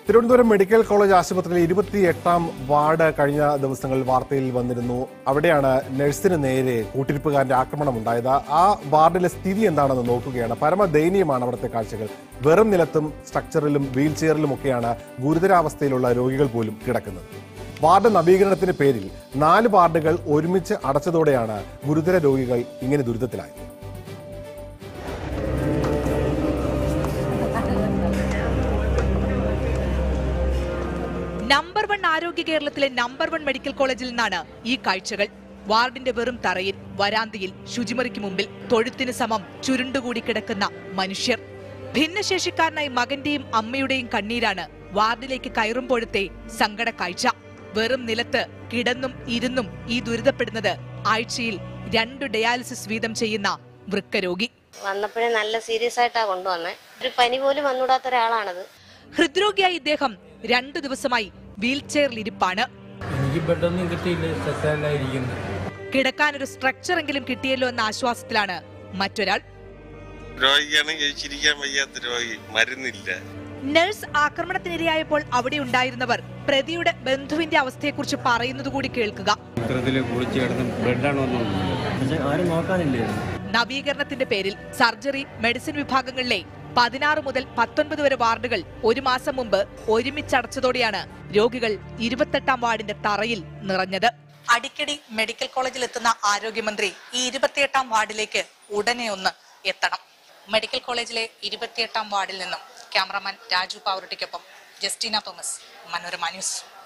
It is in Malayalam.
തിരുവനന്തപുരം മെഡിക്കൽ കോളേജ് ആശുപത്രിയിലെ ഇരുപത്തിയെട്ടാം വാർഡ് കഴിഞ്ഞ ദിവസങ്ങളിൽ വാർത്തയിൽ വന്നിരുന്നു അവിടെയാണ് നഴ്സിന് നേരെ കൂട്ടിരിപ്പുകാരന്റെ ആക്രമണം ഉണ്ടായത് ആ വാർഡിലെ സ്ഥിതി എന്താണെന്ന് നോക്കുകയാണ് പരമദയനീയമാണ് അവിടുത്തെ കാഴ്ചകൾ വെറും നിലത്തും സ്ട്രക്ചറിലും വീൽ ചെയറിലും ഒക്കെയാണ് ഗുരുതരാവസ്ഥയിലുള്ള രോഗികൾ പോലും കിടക്കുന്നത് വാർഡ് നവീകരണത്തിന്റെ പേരിൽ നാല് വാർഡുകൾ ഒരുമിച്ച് അടച്ചതോടെയാണ് ഗുരുതര രോഗികൾ ഇങ്ങനെ ദുരിതത്തിലായത് നമ്പർ വൺ ആരോഗ്യ കേരളത്തിലെ നമ്പർ വൺ മെഡിക്കൽ കോളേജിൽ നിന്നാണ് ഈ കാഴ്ചകൾ വാർഡിന്റെ വെറും തറയിൽ വരാന്തയിൽ ശുചിമുറിക്ക് മുമ്പിൽ തൊഴുത്തിന് സമം ചുരുണ്ടുകൂടി കിടക്കുന്ന മനുഷ്യർ ഭിന്നശേഷിക്കാരനായ മകന്റെയും അമ്മയുടെയും കണ്ണീരാണ് വാർഡിലേക്ക് കയറുമ്പോഴത്തെ സങ്കട കാഴ്ച വെറും നിലത്ത് കിടന്നും ഇരുന്നും ഈ ദുരിതപ്പെടുന്നത് ആഴ്ചയിൽ രണ്ടു ഡയാലിസിസ് വീതം ചെയ്യുന്ന വൃക്കരോഗി വന്നപ്പോഴേ നല്ല സീരിയസ് ആയിട്ടാ കൊണ്ടുവന്നേ ഒരു പനി പോലും വന്നുകൂടാത്ത ഒരാളാണത് ഹൃദ്രോഗിയായ ഇദ്ദേഹം രണ്ടു ദിവസമായി വീൽ ചെയറിലിരിപ്പാണ് എനിക്ക് ബെഡൊന്നും കിട്ടിയില്ല സെറ്റാലായിരിക്കുന്നു കിടക്കാനൊരു സ്ട്രക്ചർ എങ്കിലും കിട്ടിയല്ലോ എന്ന ആശ്വാസത്തിലാണ് മറ്റൊരാൾ രോഗിയാണ് ജയിച്ചിരിക്കാൻ വയ്യാത്ത രോഗി മരുന്നില്ല നഴ്സ് ആക്രമണത്തിനിരയായപ്പോൾ അവിടെ ഉണ്ടായിരുന്നവർ പ്രതിയുടെ ബന്ധുവിന്റെ അവസ്ഥയെക്കുറിച്ച് പറയുന്നത് കൂടി കേൾക്കുക ചിത്രത്തിൽ കുളിച്ച് കിടന്ന് ബ്ലഡാണ് വന്നുകൊണ്ടിരുന്നത് പക്ഷെ ആരും നോക്കാനില്ലായിരുന്നു നവീകരണത്തിന്റെ പേരിൽ സർജറി മെഡിസിൻ വിഭാഗങ്ങളിലെ പതിനാറ് മുതൽ പത്തൊൻപത് വരെ വാർഡുകൾ ഒരു മാസം മുമ്പ് ഒരുമിച്ചടച്ചതോടെയാണ് രോഗികൾ ഇരുപത്തെട്ടാം വാർഡിന്റെ തറയിൽ നിറഞ്ഞത് അടിക്കടി മെഡിക്കൽ കോളേജിൽ എത്തുന്ന ആരോഗ്യമന്ത്രി ഈ ഇരുപത്തിയെട്ടാം വാർഡിലേക്ക് ഉടനെ ഒന്ന് എത്തണം മെഡിക്കൽ കോളേജിലെ ഇരുപത്തിയെട്ടാം വാർഡിൽ നിന്നും ക്യാമറാമാൻ രാജു പാവറട്ടിക്കൊപ്പം ജസ്റ്റിന തോമസ് മനോരമ ന്യൂസ്